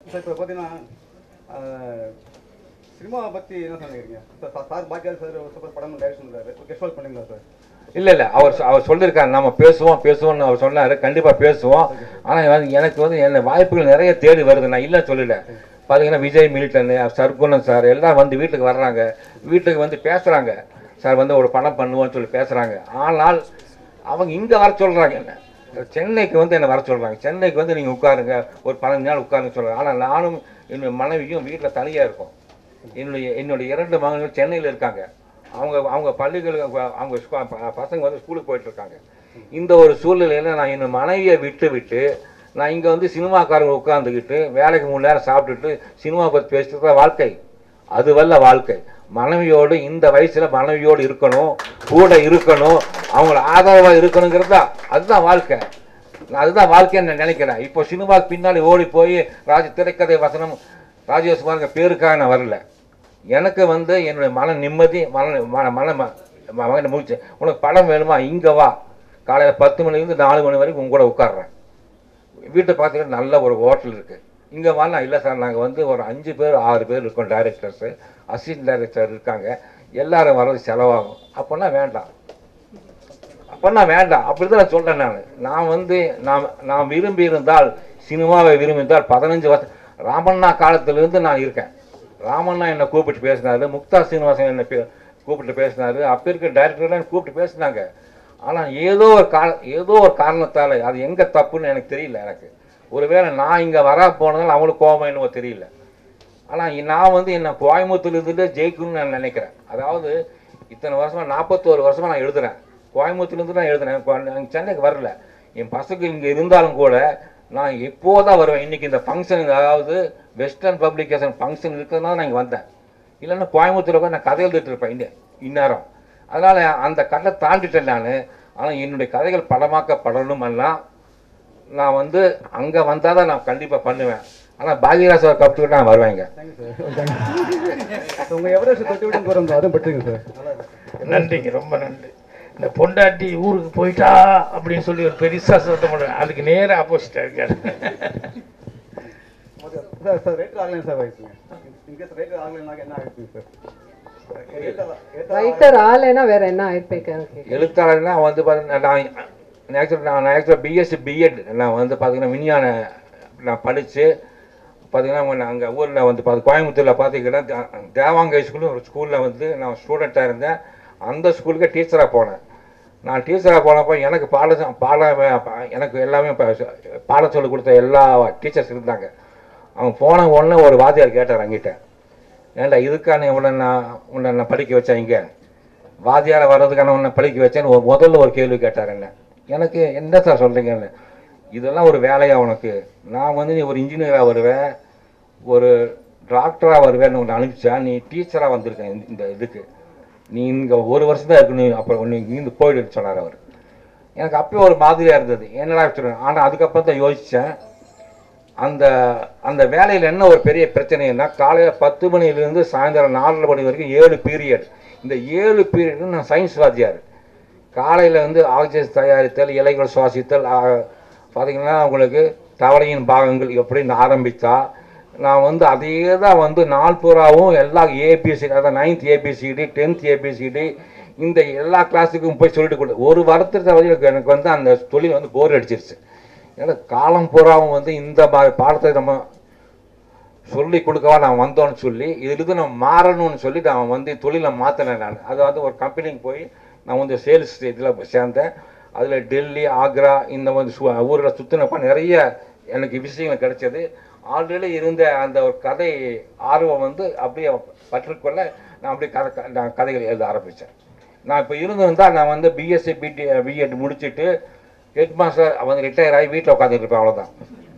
Sir இப்போ பார்த்தீங்கன்னா ஆஹ், சினிமாவை பற்றி என்ன சொல்லிக்கிறீங்க சார் சா- சார் பாக்கியார் சார் ஒரு சூப்பர் படம் டைரக்ஷன் பண்ணாரு கெஸ்ட் ஒர்க் பண்ணீங்களா சார் இல்லை இல்லை அவர் சொ- அவர் சொல்லியிருக்காரு நம்ம பேசுவோம் பேசுவோம்னு அவர் சொன்னார் கண்டிப்பாக பேசுவோம் ஆனால் வந்து எனக்கு வந்து என்ன வாய்ப்புகள் நிறைய தேடி வருது நான் இல்லை சொல்லல பார்த்தீங்கன்னா விஜய் மில்டன் சர்க்குணன் சார் எல்லாம் வந்து வீட்டுக்கு வர்றாங்க வீட்டுக்கு வந்து பேசுகிறாங்க சார் வந்து ஒரு படம் பண்ணுவோம்னு சொல்லி பேசுகிறாங்க ஆனால் அவங்க இங்கே வர சொல்கிறாங்க என்ன சென்னைக்கு வந்து என்னை வர சொல்கிறாங்க சென்னைக்கு வந்து நீங்கள் உட்காருங்க ஒரு பதினஞ்சு நாள் உட்காருங்க சொல்கிறாங்க ஆனால் நானும் என்னுடைய மனைவியும் வீட்டில் தனியாக இருக்கோம் என்னுடைய என்னுடைய இரண்டு மகன்கள் சென்னையில் இருக்காங்க அவங்க அவங்க பள்ளிகளுக்கு அவங்க ஸ்கூ- ப- பசங்க வந்து ஸ்கூலுக்கு போயிட்டு இருக்காங்க இந்த ஒரு சூழ்நிலையில் நான் என் மனைவியை விட்டு விட்டு நான் இங்கே வந்து சினிமாக்காரங்க உட்காந்துக்கிட்டு வேலைக்கு மூணு நேரம் சாப்பிட்டுட்டு சினிமா பற்றி பேசிட்டு தான் வாழ்க்கை அது வல்ல வாழ்க்கை மனைவியோடு இந்த வயசில் மனைவியோடு இருக்கணும் கூட இருக்கணும் அவங்கள ஆதரவாக இருக்கணுங்கிறது தான் அதுதான் வாழ்க்கை நான் அதுதான் வாழ்க்கைன்னு நான் நினைக்கிறேன் இப்போ சினிமாவுக்கு பின்னாடி ஓடி போய் ராஜ திரைக்கதை வசனம் ராஜேஷ்குமாருங்க பேருக்காக நான் வரல எனக்கு வந்து என்னுடைய மன நிம்மதி மன மன மன ம- மகனை முடிச்சு உனக்கு படம் வேணுமா இங்கே வா காலையில் பத்து மணிலேருந்து நாலு மணி வரைக்கும் உங்க கூட உட்கார்றேன் வீட்டை பார்த்தீங்கன்னா நல்ல ஒரு ஹோட்டல் இருக்குது இங்கே வரலாம் இல்லை சார் நாங்கள் வந்து ஒரு அஞ்சு பேர் ஆறு பேர் இருக்கோம் டைரக்டர்ஸு அசிஸ்டன்ட் டைரக்டர் இருக்காங்க எல்லாரும் வர்றது செலவாகும் அப்போன்னா வேண்டாம் அப்போன்னா வேண்டாம் அப்படி தான் நான் சொல்கிறேன் நான் நான் வந்து நான் நான் விரும்பி இருந்தால் சினிமாவை விரும்பி இருந்தால் பதினஞ்சு வருஷம் ராமண்ணா காலத்திலிருந்து நான் இருக்கேன் ராமண்ணா என்னை கூப்பிட்டு பேசினாரு முக்தா சீனிவாசன் என்னை பே- கூப்பிட்டு பேசினாரு அப்போ இருக்க டைரக்டர்லாம் கூப்பிட்டு பேசினாங்க ஆனால் ஏதோ ஒரு கார ஏதோ ஒரு காரணத்தால் அது எங்கே தப்புன்னு எனக்கு தெரியல எனக்கு ஒருவேளை நான் இங்கே வரா போனதால் அவங்களுக்கு கோபம் என்னவோ தெரியல ஆனால் நான் வந்து என்ன கோயம்புத்தூர்ல இருந்துட்டு ஜெயிக்கணும்னு நான் நினைக்கிறேன் அதாவது இத்தனை வருஷமா நாற்பத்தோரு வருஷமா நான் எழுதுறேன் கோயம்புத்தூர்லேருந்து நான் எழுதுறேன் கொ- நான் சென்னைக்கு வரல என் பசங்க இங்கே இருந்தாலும் கூட நான் எப்போதான் வருவேன் இன்னைக்கு இந்த ஃபங்க்ஷன் அதாவது வெஸ்டர்ன் பப்ளிகேஷன் ஃபங்க்ஷன் இருக்கிறதுனால நான் இங்கே வந்தேன் இல்லைன்னா கோயம்புத்தூர்ல போய் நான் கதை எழுதிட்டு இருப்பேன் இன்னும் இந்நேரம் அதனால் அந்த கதை தாண்டிட்டேன் நான் ஆனால் என்னுடைய கதைகள் படமாக்கப்படணும் எல்லாம் நான் வந்து அங்கே வந்தால் தான் நான் கண்டிப்பாக பண்ணுவேன் ஆனால் பாக்யராஜ் கப்புக்கு நான் வருவேங்க தேங்க்யூ சார் உங்கள் எவரெஸ்ட் தொட்டு விட்டு போகிறோம் அதுவும் பட்டுருங்க சார் நன்றிங்க ரொம்ப நன்றி இந்த பொண்டாட்டி ஊருக்கு போயிட்டா அப்படின்னு சொல்லி ஒரு பெருசா சத்தம் பண்ணுறேன் அதுக்கு நேர ஆப்போசிட்டாக இருக்காரு சார் சார் ரேட் ஆகலைங்க சார் வயசுங்க இன்கேஸ் ரேட் ஆகலைனாக்க என்ன ஆகிடுச்சுங்க சார் ரைட்டர் ஆலைனா வேற என்ன ஆயிருப்பேன் எழுத்தாளர்னா வந்து பார்த்தீங்கன்னா நான் ஆக்சுவலாக நான் ஆக்சுவலாக பிஎஸ்சி பிஎட் நான் வந்து பார்த்தீங்கன்னா விஞ்ஞான நான் படித்து பார்த்தீங்கன்னா அங்கே ஊரில் வந்து பார்த்து கோயம்புத்தூரில் பார்த்தீங்கன்னா தே- தேவாங்கை ஸ்கூல்னு ஒரு ஸ்கூலில் வந்து நான் ஸ்டூடெண்ட்டாக இருந்தேன் அந்த ஸ்கூலுக்கு டீச்சராக போனேன் நான் டீச்சராக போனப்போ எனக்கு பாட பாட எனக்கு எல்லாமே ப- பாடம் சொல்லிக் கொடுத்த எல்லா டீச்சர்ஸ் இருந்தாங்க அவங்க போன உடனே ஒரு வாத்தியார் கேட்டார் அங்கிட்ட ஏன்டா இதுக்கான உன்னை நான் உன்னை நான் படிக்க வச்சேன் இங்கே வாத்தியார வர்றதுக்கான உன்னை படிக்க வச்சேன்னு ஒரு முதல்ல ஒரு கேள்வி கேட்டார் என்ன எனக்கு என்ன சார் சொல்கிறீங்கன்னு இதெல்லாம் ஒரு வேலையா உனக்கு நான் வந்து நீ ஒரு இன்ஜினியராக வருவேன் ஒரு டாக்டராக வருவேன்னு உன்னை அனுப்பிச்சா நீ டீச்சராக வந்திருக்க இந்த- இந்த இதுக்கு நீ இங்கே ஒரு வருஷம் தான் இருக்கு நீ அப்புறம் நீ இங்கேருந்து போயிடுன்னு சொன்னார் அவர் எனக்கு அப்பயே ஒரு மாதிரியாக இருந்தது என்னடா சொல்கிறேன் ஆனால் அதுக்கப்புறம் தான் யோசித்தேன் அந்த அந்த வேலையில் என்ன ஒரு பெரிய பிரச்சனைன்னா காலையில் பத்து மணிலேருந்து சாயந்தரம் நாலரை மணி வரைக்கும் ஏழு பீரியட் இந்த ஏழு பீரியட் நான் சயின்ஸ் வாத்தியார் காலையில் வந்து ஆக்சிஜன் தயாரித்தல் இலைகள் சுவாசித்தல் ஆ, பார்த்தீங்கன்னா உங்களுக்கு தவளையின் பாகங்கள் எப்படின்னு ஆரம்பித்தா நான் வந்து அதே தான் வந்து நாள் பூராவும் எல்லா ஏபிசிடி அதாவது நைன்த் ஏபிசிடி டென்த் ஏபிசிடி இந்த எல்லா கிளாஸுக்கும் போய் சொல்லிட்டு கொடு ஒரு வாரத்துக்கு வந்து எனக்கு எனக்கு வந்து அந்த தொழில் வந்து போர் அடிச்சிருச்சு ஏன்னா காலம் பூராவும் வந்து இந்த மாதிரி பாடத்தை நம்ம சொல்லி கொடுக்கவா நான் வந்தோன்னு சொல்லி இதுலேருந்து நான் மாறணும்னு சொல்லி நான் வந்து தொழிலை மாற்றினேன் நான் அது வந்து ஒரு கம்பெனிக்கு போய் நான் வந்து சேல்ஸ் இதில் சேர்ந்தேன் அதில் டெல்லி ஆக்ரா இந்த மாதிரி சு ஊரில் சுற்றினப்ப நிறைய எனக்கு விஷயங்கள் கிடைச்சது ஆல்ரெடி இருந்த அந்த ஒரு கதை ஆர்வம் வந்து அப்படியே பற்றுக்கொள்ள நான் அப்படியே கதை க- நான் கதைகள் எழுத ஆரம்பித்தேன் நான் இப்போ இருந்திருந்தால் நான் வந்து பிஎஸ்சி பிடி பிஎட் முடிச்சுட்டு ஹெட் மாஸ்டர் வந்து ரிட்டையர் ஆகி வீட்டில் உட்காந்துட்டு இருப்பேன் அவ்வளோதான்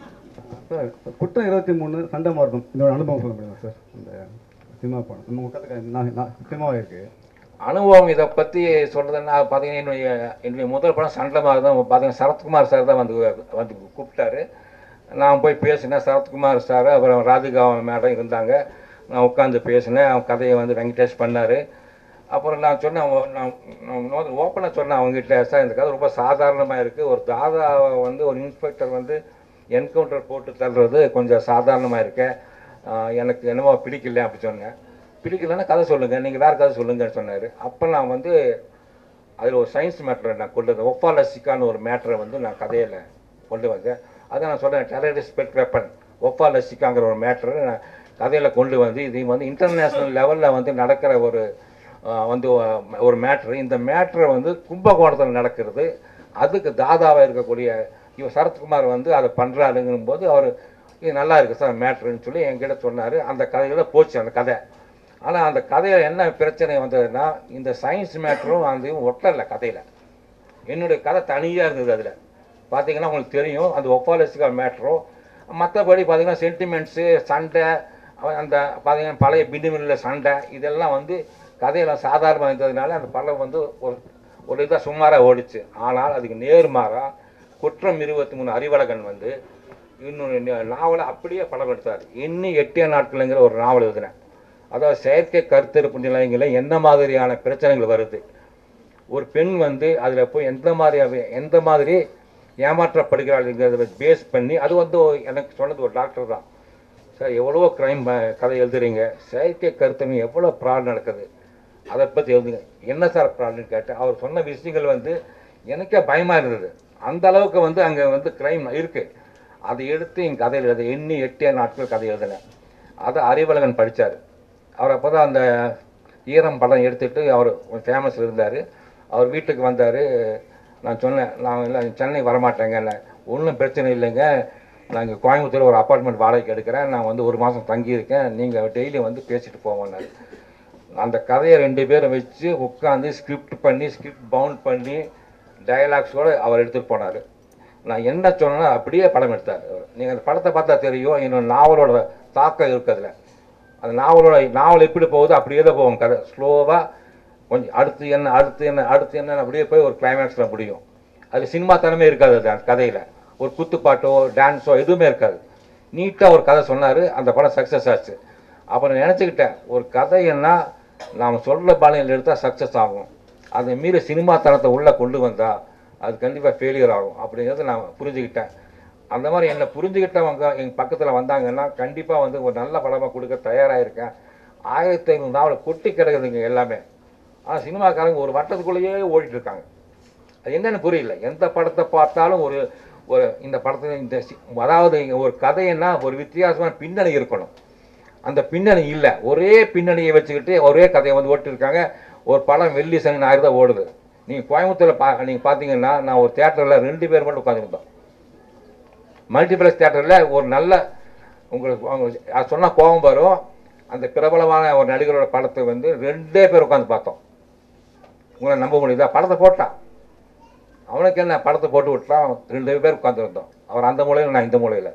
சார் குற்றம் இருபத்தி மூணு சண்டை மாறும் இதோட அனுபவம் சொல்ல முடியுமா சார் இந்த சினிமா படம் நம்ம உட்காந்து நான் நான் சினிமாவாக இருக்குது அனுபவம் இதை பற்றி சொல்கிறதுன்னா பார்த்தீங்கன்னா என்னுடைய என்னுடைய முதல் படம் சண்டைமாக தான் பார்த்தீங்கன்னா சரத்குமார் சார் தான் வந்து வந்து கூப்பிட்டாரு நான் போய் பேசினேன் சரத்குமார் சார் அப்புறம் ராதிகா மேடம் இருந்தாங்க நான் உட்காந்து பேசினேன் அவன் கதையை வந்து வெங்கடேஷ் பண்ணார் அப்புறம் நான் சொன்னேன் அவன் நான் ஓப்பனாக சொன்னேன் அவங்ககிட்ட சார் இந்த கதை ரொம்ப சாதாரணமாக இருக்குது ஒரு தாதாவை வந்து ஒரு இன்ஸ்பெக்டர் வந்து என்கவுண்டர் போட்டு தள்ளுறது கொஞ்சம் சாதாரணமாக இருக்க ஆஹ் எனக்கு என்னமோ பிடிக்கல அப்படி சொன்னேன் பிடிக்கலன்னா கதை சொல்லுங்கள் நீங்கள் வேறு கதை சொல்லுங்கன்னு சொன்னார் அப்போ நான் வந்து அதில் ஒரு சயின்ஸ் மேட்ரை நான் கொண்டு வந்தேன் ஒப்பாலசிக்கான்னு ஒரு மேட்ரை வந்து நான் கதையில் கொண்டு வந்தேன் அதை நான் சொன்னேன் டெரரிஸ்ட் பெட் வெப்பன் ஒப்பாலசிக்காங்கிற ஒரு மேட்ரை நான் கதையில் கொண்டு வந்து இது வந்து இன்டர்நேஷ்னல் லெவலில் வந்து நடக்கிற ஒரு ஆஹ், வந்து ஒ- ஒரு மேட்ரு இந்த மேட்ரை வந்து கும்பகோணத்தில் நடக்கிறது அதுக்கு தாதாவாக இருக்கக்கூடிய இவர் சரத்குமார் வந்து அதை பண்ணுறாருங்கும் போது அவர் இது நல்லா இருக்குது சார் மேட்ருன்னு சொல்லி என்கிட்ட சொன்னார் அந்த கதையில் போச்சு அந்த கதை ஆனால் அந்த கதையில் என்ன பிரச்சனை வந்ததுன்னா இந்த சயின்ஸ் மேட்ரும் அந்த ஒட்டல கதையில் என்னுடைய கதை தனியாக இருந்தது அதில் பார்த்தீங்கன்னா உங்களுக்கு தெரியும் அந்த ஒப்பாலசிக்கல் மேட்ரும் மற்றபடி பார்த்தீங்கன்னா சென்டிமெண்ட்ஸு சண்டை அவ- அந்த பார்த்தீங்கன்னா பழைய பிடிமில்ல சண்டை இதெல்லாம் வந்து கதையில் சாதாரணமாக இருந்ததுனால அந்த படம் வந்து ஒரு ஒரு இதாக சுமாராக ஓடிச்சு ஆனால் அதுக்கு நேர்மாறாக குற்றம் இருபத்தி மூணு அறிவழகன் வந்து இன்னொரு நாவலை அப்படியே படம் எடுத்தார் இன்னும் எட்டே நாட்களுங்கிற ஒரு நாவல் எழுதினேன் அதாவது செயற்கை கருத்தரிப்பு நிலையங்களில் என்ன மாதிரியான பிரச்சனைகள் வருது ஒரு பெண் வந்து அதில் போய் எந்த மாதிரி எந்த மாதிரி ஏமாற்றப்படுகிறாள்ங்கிறத பேஸ் பண்ணி அது வந்து ஒரு- எனக்கு சொன்னது ஒரு டாக்டர் தான் சார் எவ்வளோ க்ரைம் கதை எழுதுறீங்க செயற்கை கருத்தமை எவ்வளோ ப்ராப்ளம் நடக்குது அதை பற்றி எழுதுங்க என்ன சார் ப்ராப்ளம்னு கேட்டேன் அவர் சொன்ன விஷயங்கள் வந்து எனக்கே பயமாக இருந்தது அந்த அளவுக்கு வந்து அங்கே வந்து க்ரைம் இருக்குது அதை எடுத்து என் கதையில் எழுத எண்ணி எட்டே நாட்கள் கதை எழுதினேன் அதை அறிவழகன் படித்தார் அவர் அப்போ தான் அந்த ஈரம் படம் எடுத்துட்டு அவர் ஃபேமஸ் இருந்தார் அவர் வீட்டுக்கு வந்தார் நான் சொன்னேன் நான் இல்லை சென்னை வரமாட்டேங்க ஒன்றும் பிரச்சனை இல்லைங்க நான் இங்கே கோயம்புத்தூர் ஒரு அப்பார்ட்மெண்ட் வாடகைக்கு எடுக்கிறேன் நான் வந்து ஒரு மாதம் தங்கியிருக்கேன் நீங்கள் டெய்லி வந்து பேசிட்டு போவோன்னாரு அந்த கதையை ரெண்டு பேரும் வச்சு உட்காந்து ஸ்கிரிப்ட் பண்ணி ஸ்கிரிப்ட் பவுண்ட் பண்ணி டயலாக்ஸோடு அவர் எடுத்துகிட்டு போனார் நான் என்ன சொன்னேன்னா அப்படியே படம் எடுத்தார் நீங்கள் அந்த படத்தை பார்த்தா தெரியும் என்னோட நாவலோட தாக்கம் இருக்கு அதில் அந்த நாவலோட நாவல் எப்படி போகுதோ அப்படியே தான் போகும் கதை ஸ்லோவாக கொஞ்சம் அடுத்து என்ன அடுத்து என்ன அடுத்து என்ன அப்படியே போய் ஒரு கிளைமேக்ஸில் முடியும் அது சினிமா தனமே இருக்காது அது அந்த கதையில் ஒரு குத்துப்பாட்டோ டான்ஸோ எதுவுமே இருக்காது நீட்டாக ஒரு கதை சொன்னார் அந்த படம் சக்ஸஸ் ஆச்சு அப்புறம் நினச்சிக்கிட்டேன் ஒரு கதைன்னா நாம் சொல்கிற பாணியில் எடுத்தால் சக்ஸஸ் ஆகும் அதை மீறி சினிமா தனத்தை உள்ளே கொண்டு வந்தால் அது கண்டிப்பாக ஃபெயிலியர் ஆகும் அப்படிங்கிறத நான் புரிஞ்சுக்கிட்டேன் அந்த மாதிரி என்னை புரிஞ்சுக்கிட்டவங்க எங்கள் பக்கத்தில் வந்தாங்கன்னா கண்டிப்பாக வந்து ஒரு நல்ல படமாக கொடுக்க தயாராக இருக்கேன் ஆயிரத்தி ஐநூறு நாவல் கொட்டி கிடக்குதுங்க எல்லாமே ஆனால் சினிமாக்காரங்க ஒரு வட்டத்துக்குள்ளேயே ஓடிட்டு இருக்காங்க அது என்னன்னு புரியல எந்த படத்தை பார்த்தாலும் ஒரு ஒரு இந்த படத்தில் இந்த சி- அதாவது ஒரு கதைன்னா ஒரு வித்தியாசமான பின்னணி இருக்கணும் அந்த பின்னணி இல்லை ஒரே பின்னணியை வச்சுக்கிட்டு ஒரே கதையை வந்து ஓட்டிருக்காங்க ஒரு படம் வெள்ளி சனி ஞாயிறு தான் ஓடுது நீங்கள் கோயம்புத்தூரில் பா நீங்கள் பார்த்தீங்கன்னா நான் ஒரு தேட்டரில் ரெண்டு பேர் மட்டும் உட்காந்துருந்தோம் மல்டிப்ளெக்ஸ் தேட்டரில் ஒரு நல்ல உங்களுக்கு அவங்க அது சொன்னால் கோபம் வரும் அந்த பிரபலமான ஒரு நடிகரோட படத்தை வந்து ரெண்டே பேர் உட்காந்து பார்த்தோம் உங்களை நம்ப முடியுதா படத்தை போட்டான் அவனுக்கு என்ன படத்தை போட்டு விட்டான் ரெண்டு பேர் உட்காந்துருந்தோம் அவர் அந்த மூலையில் நான் இந்த மூலையில்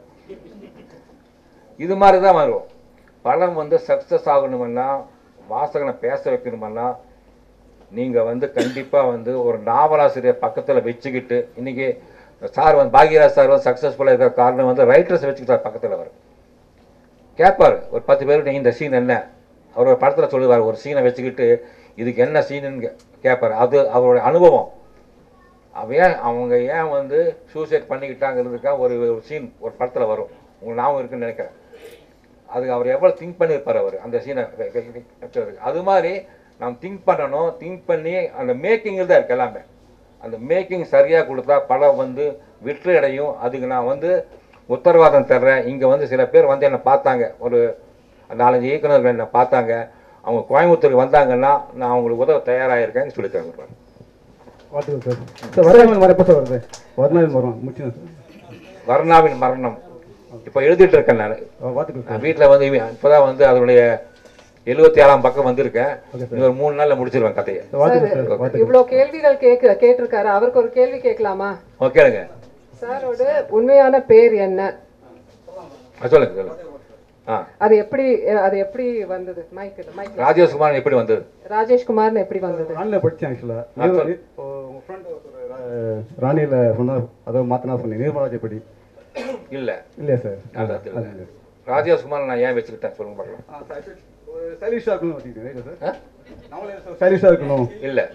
இது மாதிரி தான் வரும் படம் வந்து சக்ஸஸ் ஆகணுமென்னா வாசகனை பேச வைக்கணுமென்னா நீங்கள் வந்து கண்டிப்பாக வந்து ஒரு நாவலாசிரியர் பக்கத்தில் வச்சுக்கிட்டு இன்றைக்கி சார் வந்து பாக்யராஜ் சார் வந்து சக்ஸஸ்ஃபுல்லாக இருக்கிற காரணம் வந்து ரைட்டர்ஸை வச்சுக்கிட்டார் பக்கத்தில் அவர் கேட்பார் ஒரு பத்து பேர் இந்த சீன் என்ன அவர் ஒரு படத்தில் சொல்லுவார் ஒரு சீனை வச்சுக்கிட்டு இதுக்கு என்ன சீனுன்னு கேட்பார் அது அவருடைய அனுபவம் அவன் ஏன் அவங்க ஏன் வந்து சூசைட் பண்ணிக்கிட்டாங்கிறதுக்காக ஒரு ஒரு சீன் ஒரு படத்தில் வரும் உங்களுக்கு ஞாபகம் இருக்குன்னு நினைக்கிறேன் அது அவர் எவ்வளோ திங்க் பண்ணியிருப்பார் அவர் அந்த சீனை அது மாதிரி நாம் திங்க் பண்ணணும் திங்க் பண்ணி அந்த மேக்கிங்கில் தான் இருக்கு எல்லாமே அந்த மேக்கிங் சரியாக கொடுத்தா படம் வந்து வெற்றி அடையும் அதுக்கு நான் வந்து உத்தரவாதம் தர்றேன் இங்கே வந்து சில பேர் வந்து என்னை பார்த்தாங்க ஒரு நாலஞ்சு இயக்குநர்கள் என்னை பார்த்தாங்க அவங்க கோயம்புத்தூருக்கு வந்தாங்கன்னா நான் அவங்களுக்கு உதவ தயாராக இருக்கேன்னு சொல்லியிருக்காங்க வாழ்த்துக்கள் சார் சார் வரலாமல் மரம் எப்போ சார் வருது வரலாமல் மரம் முடிச்சுங்க சார் வர்ணாவின் மரணம் இப்போ எழுதிட்டு இருக்கேன் நான் ஆ, வாழ்த்துக்கள் சார் வீட்டில் வந்து இப்போதான் வந்து அதனுடைய எழுபத்தி ஏழாம் பக்கம் வந்திருக்கேன் ஓகே சார் இன்னொரு மூணு நாளில் முடிச்சிருவேன் கதையை சார் வாழ்த்துக்கள் சார் வாழ்த்துக்கள் இவ்ளோ கேள்விகள் கேட்க கேட்டிருக்காரு அவருக்கு ஒரு கேள்வி கேட்கலாமா ஓகேங்க சாரோட உண்மையான பேர் என்ன ஆ, சொல்லுங்க சொல்லுங்க ஆ அது எப்படி அது எப்படி வந்தது மைக் மைக் ராஜேஷ்குமார் எப்படி வந்தது ராஜேஷ்குமார்னு எப்படி வந்தது ராணியில் படித்தேன் ஆக்சுவலாக ஆ, சொல்லு. உங்கள் ஃப்ரெண்ட் ராணியில் சொன்னார் அதை மாற்றினா சொன்னீங்க நிர்மலாஜி படி இல்லை இல்லையா சார் அது அது இல்லை ராஜேஷ்குமார் நான் ஏன் வச்சுக்கிட்டேன் சொல்லுங்க பார்க்கலாம் ஸ்டைலிஷாக இருக்கணும் வச்சுக்கிட்டேன் சார் ஆ? நம்மளே ஸ்டைலிஷாக இருக்கணும் இல்லை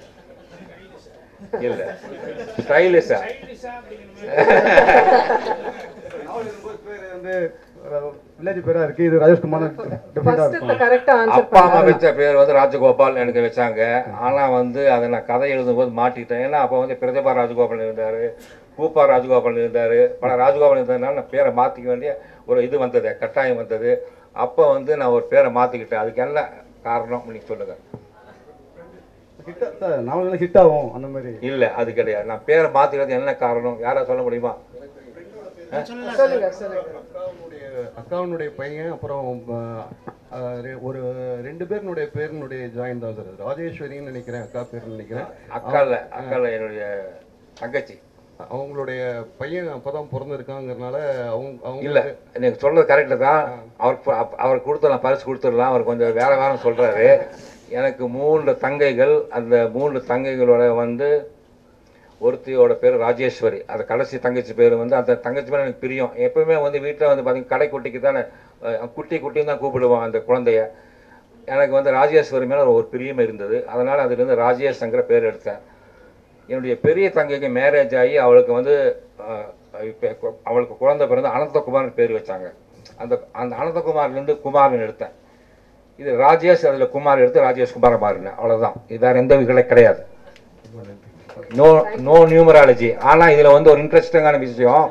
இல்லை ஸ்டைலிஷா நாவல் எழுதும்போது பேர் வந்து வில்லேஜ் பேரா இருக்கு இது ராஜேஷ்குமார் டிஃபரெண்டா ஃபர்ஸ்ட் இருக்கும் கரெக்டா ஆன்சர் அப்பா அம்மா வச்ச பேர் வந்து ராஜகோபால் எனக்கு வச்சாங்க ஆனா வந்து அதை நான் கதை எழுதும்போது மாட்டிட்டேன் ஏன்னா அப்போ வந்து பிரதிபா ராஜகோபால் இருந்தாரு பூப்பா ராஜகோபால் இருந்தாரு பல ராஜகோபால் இருந்ததுனால நான் பேரை மாத்திக்க வேண்டிய ஒரு இது வந்தது கட்டாயம் வந்தது அப்போ வந்து நான் ஒரு பேரை மாத்திக்கிட்டேன் அதுக்கு என்ன காரணம் நீங்க சொல்லுங்க ஹிட் சார் நாவல் ஹிட் ஆகும் அந்த மாதிரி இல்ல அது கிடையாது நான் பேரை மாத்திக்கிறது என்ன காரணம் யாரா சொல்ல முடியுமா சொல்லுங்க சொல்லுங்க அக்காவுடைய அக்காவுடைய பையன் அப்புறம் அஹ், அஹ், ரெ- ஒரு ரெண்டு பேருனுடைய பேருனுடைய ஜாயின் தான் சார் ராஜேஸ்வரின்னு நினைக்கிறேன் அக்கா பேர் நினைக்கிறேன் அக்கால அக்கால என்னுடைய தங்கச்சி அவங்களுடைய பையன் அப்பதான் பிறந்திருக்காங்கிறனால அவங்க அவங்க இல்ல நீங்க சொல்றது கரெக்டு தான் அவருக்கு அப்ப- அவர் கொடுத்துடலாம் பரிசு கொடுத்துடலாம் அவர் கொஞ்சம் வேற வேற சொல்றாரு எனக்கு மூன்று தங்கைகள் அந்த மூன்று தங்கைகளோட வந்து ஒருத்தியோட பேர் ராஜேஸ்வரி அந்த கடைசி தங்கச்சி பேர் வந்து அந்த தங்கச்சி மேலே எனக்கு பிரியம் எப்பவுமே வந்து வீட்டில் வந்து பார்த்தீங்கன்னா கடைக்குட்டிக்கு தானே அஹ், குட்டி குட்டின்னு தான் கூப்பிடுவோம் அந்த குழந்தைய எனக்கு வந்து ராஜேஸ்வரி மேலே ஒரு பிரியம் இருந்தது அதனால் அதுலேருந்து ராஜேஷ்ங்கிற பேர் எடுத்தேன் என்னுடைய பெரிய தங்கைக்கு மேரேஜ் ஆகி அவளுக்கு வந்து அஹ், இப்ப கு- அவளுக்கு குழந்தை பிறந்து அனந்தகுமார்னு பேர் வச்சாங்க அந்த அந்த அனந்தகுமார்லேருந்து குமார்னு எடுத்தேன் இது ராஜேஷ் அதில் குமார் எடுத்து ராஜேஷ் குமார் மாறினேன் அவ்வளோதான் இது வேறு எந்த விகளை கிடையாது நோ நோ நியூமராலஜி ஆனால் இதில் வந்து ஒரு இன்ட்ரெஸ்டிங்கான விஷயம்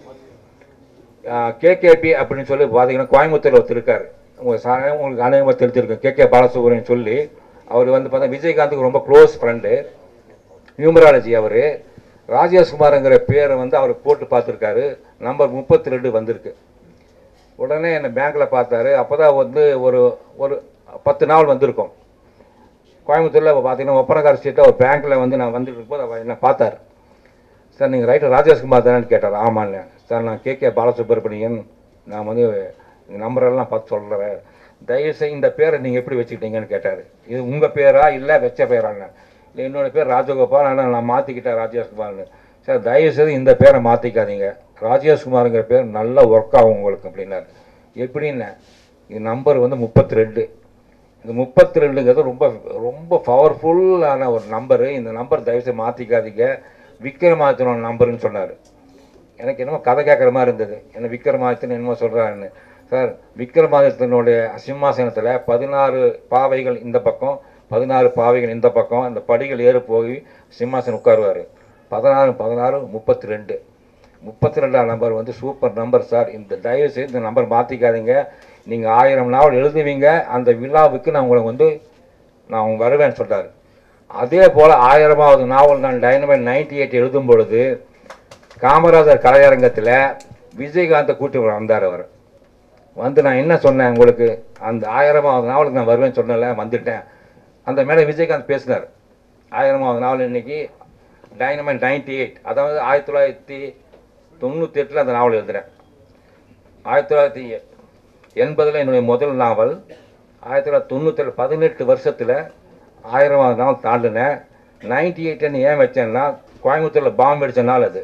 கேகேபி அப்படின்னு சொல்லி பார்த்தீங்கன்னா கோயம்புத்தூர்ல ஒருத்தர் இருக்காரு உங்களுக்கு சாதாரண உங்களுக்கு அநேகமாக தெரிஞ்சிருக்கும் கேகே பாலசுப்ரமணியன் சொல்லி அவர் வந்து பார்த்தா விஜயகாந்துக்கு ரொம்ப க்ளோஸ் ஃப்ரெண்டு நியூமராலஜி அவர் ராஜேஷ்குமார்ங்கிற பேரை வந்து அவர் போட்டு பார்த்துருக்காரு நம்பர் முப்பத்தி ரெண்டு வந்திருக்கு உடனே என்னை பேங்க்கில் பார்த்தாரு அப்போ தான் வந்து ஒரு ஒரு பத்து நாள் வந்திருக்கும் கோயம்புத்தூரில் பார்த்தீங்கன்னா ஒப்பனக்கார ஸ்ட்ரீட்டில் ஒரு பேங்க்கில் வந்து நான் வந்துட்டு இருக்கும்போது அவர் என்னை பார்த்தார் சார் நீங்கள் ரைட்டர் ராஜேஷ்குமார் தானேன்னு கேட்டார் ஆமாண்ணே சார் நான் கே கே பாலசுப்ரமணியன் நான் வந்து இந்த நம்பரெல்லாம் பார்த்து சொல்கிறேன் தயவுசெய்து இந்த பேரை நீங்கள் எப்படி வச்சுக்கிட்டீங்கன்னு கேட்டார் இது உங்கள் பேரா இல்லை வச்ச பேராண்ணே இல்லை என்னோட பேர் ராஜகோபால் ஆனால் நான் மாற்றிக்கிட்டேன் ராஜேஷ்குமார்னு சார் தயவுசெய்து இந்த பேரை மாற்றிக்காதீங்க ராஜேஷ்குமாருங்கிற பேர் நல்லா ஒர்க் ஆகும் உங்களுக்கு அப்படின்னாரு எப்படின்னு இது நம்பர் வந்து முப்பத்தி ரெண்டு இந்த முப்பத்தி ரெண்டுங்கிறது ரொம்ப ரொம்ப பவர்ஃபுல்லான ஒரு நம்பரு இந்த நம்பர் தயவுசெய்து மாற்றிக்காதீங்க விக்ரமாதித்தனோட நம்பருன்னு சொன்னார் எனக்கு என்னமோ கதை கேட்குற மாதிரி இருந்தது என்ன விக்ரமாதித்தன் என்னமோ சொல்கிறாருன்னு சார் விக்ரமாதித்தனுடைய சிம்மாசனத்தில் பதினாறு பாவைகள் இந்த பக்கம் பதினாறு பாவைகள் இந்த பக்கம் அந்த படிகள் ஏறி போய் சிம்மாசனம் உட்காருவார் பதினாறு பதினாறு முப்பத்தி ரெண்டு முப்பத்தி ரெண்டாம் நம்பர் வந்து சூப்பர் நம்பர் சார் இந்த தயவு செய்து இந்த நம்பர் மாற்றிக்காதீங்க நீங்கள் ஆயிரம் நாவல் எழுதுவீங்க அந்த விழாவுக்கு நான் உங்களுக்கு வந்து நான் உங்க வருவேன்னு சொல்றாரு அதே போல் ஆயிரமாவது நாவல் நான் டைனமைட் நைன்டி எயிட் எழுதும் பொழுது காமராஜர் கலையரங்கத்தில் விஜயகாந்தை கூட்டி வந்தார் அவர் வந்து நான் என்ன சொன்னேன் உங்களுக்கு அந்த ஆயிரமாவது நாவலுக்கு நான் வருவேன்னு சொன்னல வந்துட்டேன் அந்த மேலே விஜயகாந்த் பேசினார் ஆயிரமாவது நாவல் இன்னைக்கு டைனமைட் நைன்டி எயிட் அதாவது ஆயிரத்தி தொள்ளாயிரத்தி தொண்ணூற்றி எட்டில் அந்த நாவல் எழுதுறேன் ஆயிரத்தி தொள்ளாயிரத்தி எண்பதில் என்னுடைய முதல் நாவல் ஆயிரத்தி தொள்ளாயிரத்தி தொண்ணூற்றி பதினெட்டு வருஷத்தில் ஆயிரமாவது நாள் தாண்டினேன் நைன்டி எயிட்னு ஏன் வச்சேன்னா கோயம்புத்தூரில் பாம்பு அடித்த நாள் அது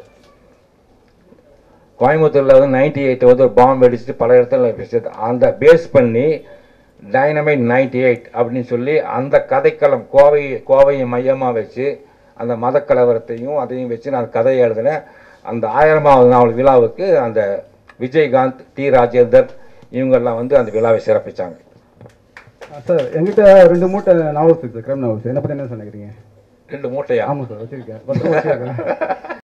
கோயம்புத்தூரில் வந்து நைன்டி எயிட் வந்து ஒரு பாம்பு அடிச்சுட்டு பல இடத்துல வச்சது அந்த பேஸ் பண்ணி டைனமைட் நைன்டி எயிட் அப்படின்னு சொல்லி அந்த கதைக்களம் கோவை கோவையை மையமாக வச்சு அந்த மத கலவரத்தையும் அதையும் வச்சு நான் கதையை எழுதினேன் அந்த ஆயிரமாவது நாள் விழாவுக்கு அந்த விஜயகாந்த் டி ராஜேந்தர் இவங்கெல்லாம் வந்து அந்த விழாவை சிறப்பிச்சாங்க சார் எங்கிட்ட ரெண்டு மூட்டை நாவல்ஸ் இருக்கு சார் கிரைம் நாவல்ஸ் என்ன பற்றி என்ன சார் நினைக்கிறீங்க ரெண்டு மூட்டையா ஆமாம் சார் வச்சிருக்கேன் பத்திரமா வச்சிருக்கேன்